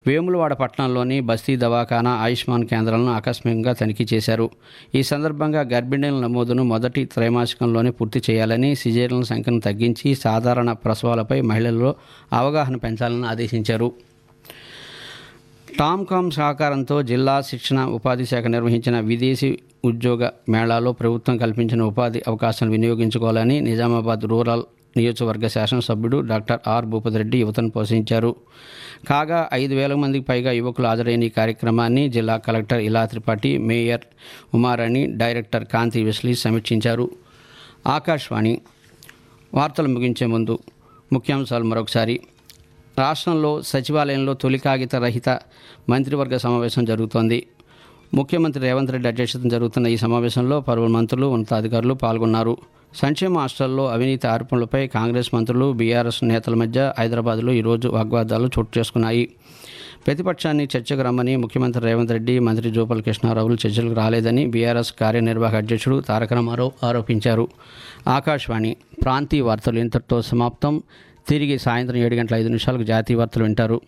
వేములవాడ పట్టణంలోని బస్తీ దవాఖానా ఆయుష్మాన్ కేంద్రాలను ఆకస్మికంగా తనిఖీ చేశారు ఈ సందర్భంగా గర్భిణీల నమోదును మొదటి త్రైమాసికంలోనే పూర్తి చేయాలని సిజేరియన్ల సంఖ్యను తగ్గించి సాధారణ ప్రసవాలపై మహిళల్లో అవగాహన పెంచాలని ఆదేశించారు టామ్కామ్ సహకారంతో జిల్లా శిక్షణ ఉపాధి శాఖ నిర్వహించిన విదేశీ ఉద్యోగ మేళాలో ప్రభుత్వం కల్పించిన ఉపాధి అవకాశాలను వినియోగించుకోవాలని నిజామాబాద్ రూరల్ నియోజకవర్గ శాసనసభ్యుడు డాక్టర్ ఆర్ భూపతిరెడ్డి యువతను పోషించారు కాగా ఐదు వేల మందికి పైగా యువకులు హాజరైన ఈ కార్యక్రమాన్ని జిల్లా collector Ila Tripathi mayor Umarani director Kanti Wesley సమీక్షించారు ఆకాశవాణి వార్తలు ముగించే ముందు ముఖ్యాంశాలు మరొకసారి రాష్ట్రంలో సచివాలయంలో తొలి కాగిత రహిత మంత్రివర్గ సమావేశం జరుగుతోంది ముఖ్యమంత్రి రేవంత్ రెడ్డి అధ్యక్షతన జరుగుతున్న ఈ సమావేశంలో పలువురు మంత్రులు ఉన్నతాధికారులు పాల్గొన్నారు సంక్షేమ హాస్టల్లో అవినీతి ఆరోపణలపై కాంగ్రెస్ మంత్రులు బీఆర్ఎస్ నేతల మధ్య హైదరాబాద్లో ఈరోజు వాగ్వాదాలు చోటు చేసుకున్నాయి ప్రతిపక్షాన్ని చర్చకు రమ్మని ముఖ్యమంత్రి రేవంత్ రెడ్డి మంత్రి జోపల్ కృష్ణారావులు చర్చలకు రాలేదని బీఆర్ఎస్ కార్యనిర్వాహక అధ్యక్షుడు తారక రామారావు ఆరోపించారు ఆకాశవాణి ప్రాంతీయ వార్తలు ఇంతటితో సమాప్తం తిరిగి సాయంత్రం ఏడు గంటల ఐదు నిమిషాలకు జాతీయ వార్తలు వింటారు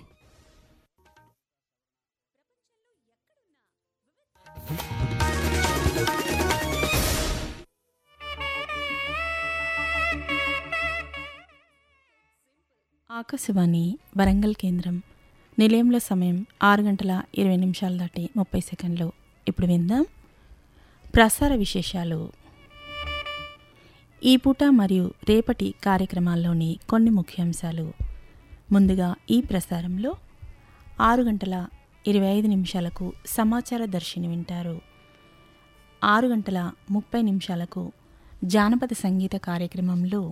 ఆకాశవాణి వరంగల్ కేంద్రం నిలయంలో సమయం ఆరు గంటల ఇరవై నిమిషాలు దాటి ముప్పై సెకండ్లు ఇప్పుడు విందాం ప్రసార విశేషాలు ఈ పూట మరియు రేపటి కార్యక్రమాల్లోని కొన్ని ముఖ్యాంశాలు ముందుగా ఈ ప్రసారంలో ఆరు గంటల ఇరవై ఐదు నిమిషాలకు సమాచార దర్శిని వింటారు ఆరు గంటల ముప్పై నిమిషాలకు జానపద సంగీత కార్యక్రమంలో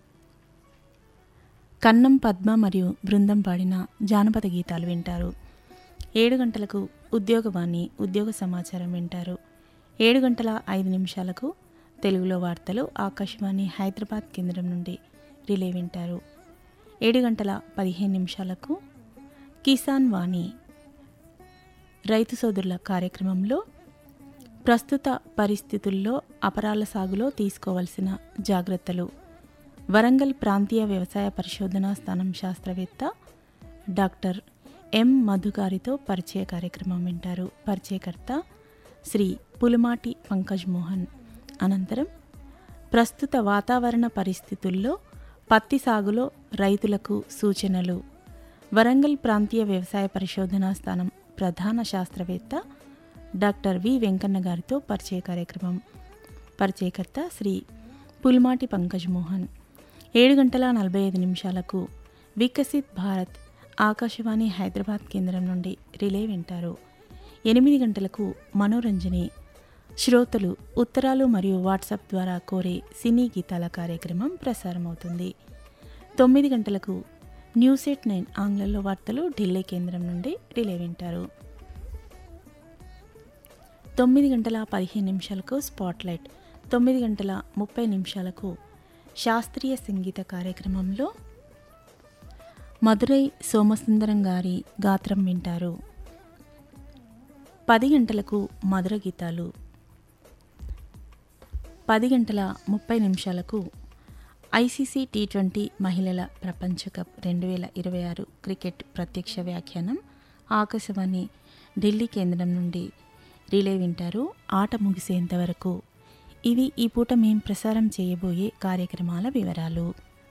కన్నం పద్మ మరియు బృందం పాడిన జానపద గీతాలు వింటారు ఏడు గంటలకు ఉద్యోగవాణి ఉద్యోగ సమాచారం వింటారు ఏడు గంటల ఐదు నిమిషాలకు తెలుగులో వార్తలు ఆకాశవాణి హైదరాబాద్ కేంద్రం నుండి రిలే వింటారు ఏడు గంటల పదిహేను నిమిషాలకు కిసాన్ వాణి రైతు సోదరుల కార్యక్రమంలో ప్రస్తుత పరిస్థితుల్లో అపరాల సాగులో తీసుకోవలసిన జాగ్రత్తలు వరంగల్ ప్రాంతీయ వ్యవసాయ పరిశోధనా స్థానం శాస్త్రవేత్త డాక్టర్ ఎం మధుగారితో పరిచయ కార్యక్రమం వింటారు పరిచయకర్త శ్రీ పులుమాటి పంకజ్ మోహన్ అనంతరం ప్రస్తుత వాతావరణ పరిస్థితుల్లో పత్తి సాగులో రైతులకు సూచనలు వరంగల్ ప్రాంతీయ వ్యవసాయ పరిశోధనా స్థానం ప్రధాన శాస్త్రవేత్త డాక్టర్ వి వెంకన్న గారితో పరిచయ కార్యక్రమం పరిచయకర్త శ్రీ పుల్మాటి పంకజ్ మోహన్ ఏడు గంటల నలభై ఐదు నిమిషాలకు వికసిత్ భారత్ ఆకాశవాణి హైదరాబాద్ కేంద్రం నుండి రిలే వింటారు ఎనిమిది గంటలకు మనోరంజని శ్రోతలు ఉత్తరాలు మరియు వాట్సాప్ ద్వారా కోరే సినీ గీతాల కార్యక్రమం ప్రసారమవుతుంది తొమ్మిది గంటలకు న్యూస్ ఎయిట్ నైన్ ఆంగ్లంలో వార్తలు ఢిల్లీ కేంద్రం నుండి రిలే వింటారు తొమ్మిది గంటల పదిహేను నిమిషాలకు స్పాట్లైట్ తొమ్మిది గంటల ముప్పై నిమిషాలకు శాస్త్రీయ సంగీత కార్యక్రమంలో మదురై సోమసుందరం గారి గాత్రం వింటారు పది గంటలకు మధుర గీతాలు పది గంటల ముప్పై నిమిషాలకు ఐసీసీ టీ ట్వంటీ మహిళల ప్రపంచ కప్ రెండు వేల ఇరవై ఆరు క్రికెట్ ప్రత్యక్ష వ్యాఖ్యానం ఆకాశవాణి ఢిల్లీ కేంద్రం నుండి రిలే వింటారు ఆట ముగిసేంత వరకు ఇవి ఈ పూట మేం ప్రసారం చేయబోయే కార్యక్రమాల వివరాలు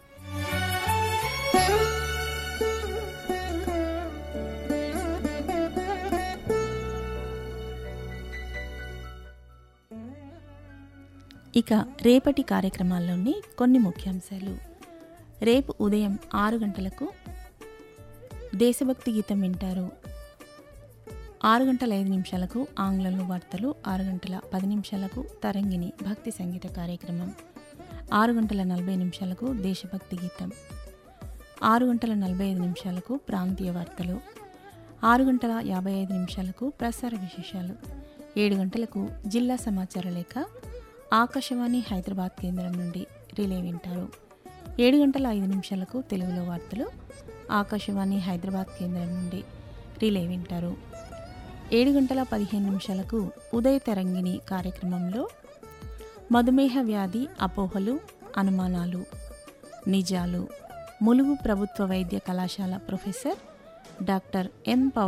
ఇక రేపటి కార్యక్రమాల్లోని కొన్ని ముఖ్యాంశాలు రేపు ఉదయం ఆరు గంటలకు దేశభక్తి గీతం వింటారు ఆరు గంటల ఐదు నిమిషాలకు ఆంగ్లంలో వార్తలు ఆరు గంటల పది నిమిషాలకు తరంగిణి భక్తి సంగీత కార్యక్రమం ఆరు గంటల నలభై నిమిషాలకు దేశభక్తి గీతం ఆరు గంటల నలభై ఐదు నిమిషాలకు ప్రాంతీయ వార్తలు ఆరు గంటల యాభై ఐదు నిమిషాలకు ప్రసార విశేషాలు ఏడు గంటలకు జిల్లా సమాచార లేఖ ఆకాశవాణి హైదరాబాద్ కేంద్రం నుండి రిలే వింటారు ఏడు గంటల ఐదు నిమిషాలకు తెలుగులో వార్తలు ఆకాశవాణి హైదరాబాద్ కేంద్రం నుండి రిలే వింటారు ఏడు గంటల పదిహేను నిమిషాలకు ఉదయ తరంగిణి కార్యక్రమంలో మధుమేహ వ్యాధి అపోహలు అనుమానాలు నిజాలు ములుగు ప్రభుత్వ వైద్య కళాశాల ప్రొఫెసర్ డాక్టర్ ఎం పవ